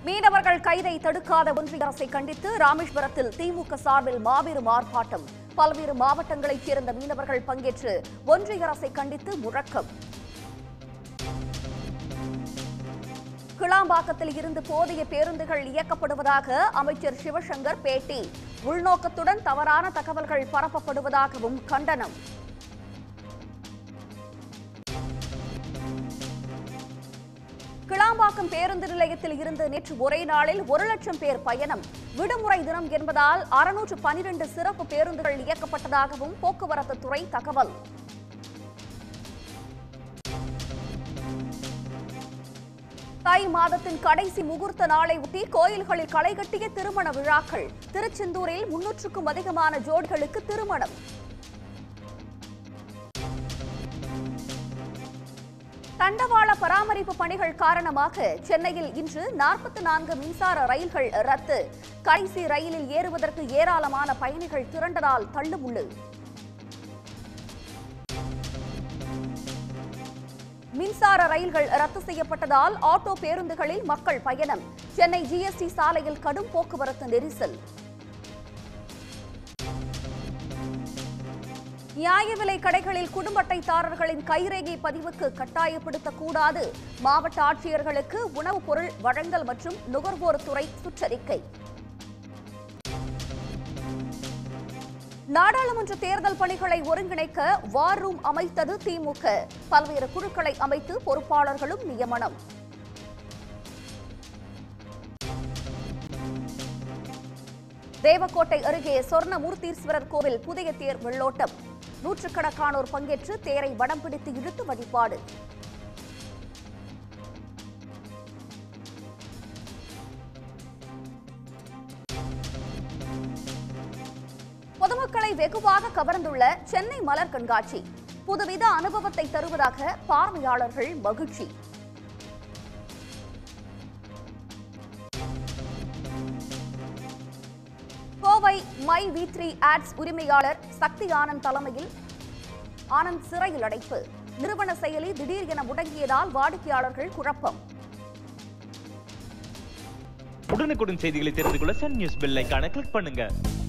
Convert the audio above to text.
மீனவர்கள் கைதை தடுக்காத ஒன்றிய அரசை கண்டித்து ராமேஸ்வரத்தில் திமுக சார்பில் மாபெரும் ஆர்ப்பாட்டம் பல்வேறு மாவட்டங்களைச் சேர்ந்த மீனவர்கள் பங்கேற்று ஒன்றிய அரசை கண்டித்து முழக்கம் கிளாம்பாக்கத்தில் இருந்து போதிய பேருந்துகள் இயக்கப்படுவதாக அமைச்சர் சிவசங்கர் பேட்டி உள்நோக்கத்துடன் தவறான தகவல்கள் பரப்பப்படுவதாகவும் கண்டனம் கிளாம்பாக்கம் பேருந்து நிலையத்தில் இருந்து நேற்று ஒரே நாளில் ஒரு லட்சம் பேர் பயணம் விடுமுறை தினம் என்பதால் அறுநூற்று பனிரெண்டு சிறப்பு பேருந்துகள் இயக்கப்பட்டதாகவும் போக்குவரத்து துறை தகவல் தை மாதத்தின் கடைசி முகூர்த்த நாளை ஒட்டி கோயில்களில் களைகட்டிய திருமண விழாக்கள் திருச்செந்தூரில் முன்னூற்றுக்கும் அதிகமான ஜோடிகளுக்கு திருமணம் தண்டவாள பராமரிப்பு பணிகள் காரணமாக சென்னையில் இன்று நாற்பத்தி நான்கு மின்சார ரயில்கள் ரத்து கடைசி ரயிலில் ஏறுவதற்கு ஏராளமான பயணிகள் திரண்டதால் தள்ளுமுள்ளு மின்சார ரயில்கள் ரத்து செய்யப்பட்டதால் ஆட்டோ பேருந்துகளில் மக்கள் பயணம் சென்னை ஜிஎஸ்டி சாலையில் கடும் போக்குவரத்து நெரிசல் நியாய விலை கடைகளில் குடும்ப அட்டைதாரர்களின் கைரேகை பதிவுக்கு கட்டாயப்படுத்தக்கூடாது மாவட்ட ஆட்சியர்களுக்கு உணவுப் பொருள் வழங்கல் மற்றும் நுகர்வோர் துறை சுற்றறிக்கை நாடாளுமன்ற தேர்தல் பணிகளை ஒருங்கிணைக்க வார் ரூம் அமைத்தது திமுக பல்வேறு குழுக்களை அமைத்து பொறுப்பாளர்களும் நியமனம் தேவக்கோட்டை அருகே சொர்ணமூர்த்தீஸ்வரர் கோவில் புதிய தேர் வெள்ளோட்டம் நூற்றுக்கணக்கானோர் பங்கேற்று தேரை வடம் பிடித்து இழுத்து வழிபாடு பொதுமக்களை வெகுவாக கவர்ந்துள்ள சென்னை மலர் கண்காட்சி புதுவித அனுபவத்தை தருவதாக பார்வையாளர்கள் மகிழ்ச்சி Kovai my V three ads உரிமையாளர் சக்தி ஆனந்த் தலைமையில் ஆனந்த் சிறையில் அடைப்பு நிறுவன செயலி திடீர் என முடங்கியதால் வாடிக்கையாளர்கள் குழப்பம் உடனுக்குடன் செய்திகளை தெரிந்து கொள்ள சன் நியூஸ் பெல் ஐகானை கிளிக் பண்ணுங்க